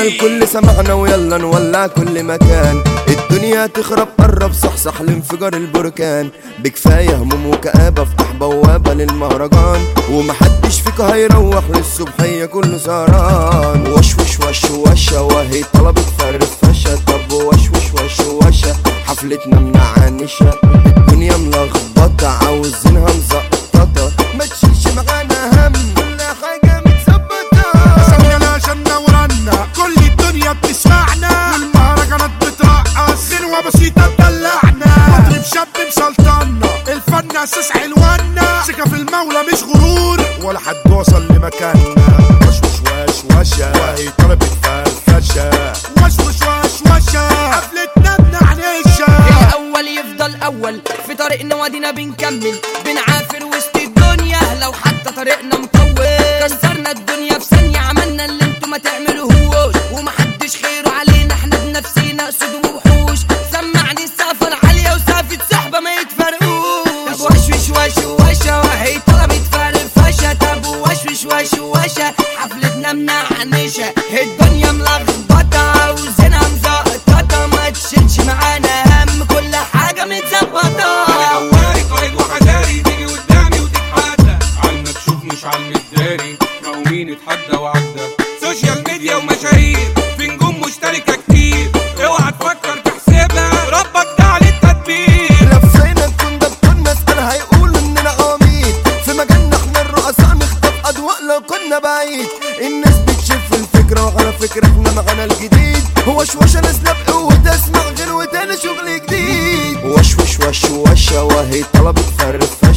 الكل سمعنا ويلا نولع كل مكان الدنيا تخرب قرب صحصح لانفجار البركان بكفاية هموم وكآبة افتح بوابة للمهرجان ومحدش فيك هيروح للصبحية كله سهران وش وش وش وشة وهي طلبت فرفشة طب وش وش وش وشة حفلتنا منعنشة الدنيا ملخبطة عاوزينها مزقططة ما تشيلش معانا هم كل حاجة متظبطة سمينا جنة ورنا كل الدنيا بتسمعنا والمهرجانات بترقص غنوة بسيطة تدلعنا مطرب شاب مسلطنا الفن اساس علوانا ثقة في المولى مش غرور ولا حد وصل لمكاننا وش وش وش وشة وهي طلبت فرفشة وش وش وش وشة حفلتنا بنعنشة الاول يفضل اول في طريقنا وادينا بنكمل بنعافر وسط الدنيا لو حتى طريقنا مطول كسرنا الدنيا في ثانيه عملنا اللي انتوا ما تعملوهوش ومحدش خيره علينا احنا بنفسينا اسود ووحوش سمعني السقفه العاليه وسقفه صحبه ما يتفرقوش طب وش وش وش وشة وهي طلبت فرفشه طب وش وش وش وشة حفلتنا منعنشه الدنيا ملخبطه عاوزينها مزقططه ما تشيلش معانا هم كل حاجه متظبطه جواري قايد وحذاري تيجي قدامي وتتحدى عالمكشوف مش عالمداري ما هو مين اتحدى وعدى سوشيال ميديا ومشاهير في نجوم مشتركة كتير اوعى تفكر تحسبها ربك ده عليه التدبير لفينا نكون ده كنا اسأل هيقولوا اننا عميد في مجالنا احنا الرؤساء نخطف اضواء لو كنا بعيد الناس بتشوف الفكرة وعلى فكرة احنا معانا الجديد هو شوشة نازلة بقوة تسمع غير وتاني شغل جديد وش وش وش وشة وهي طلبت فرفشة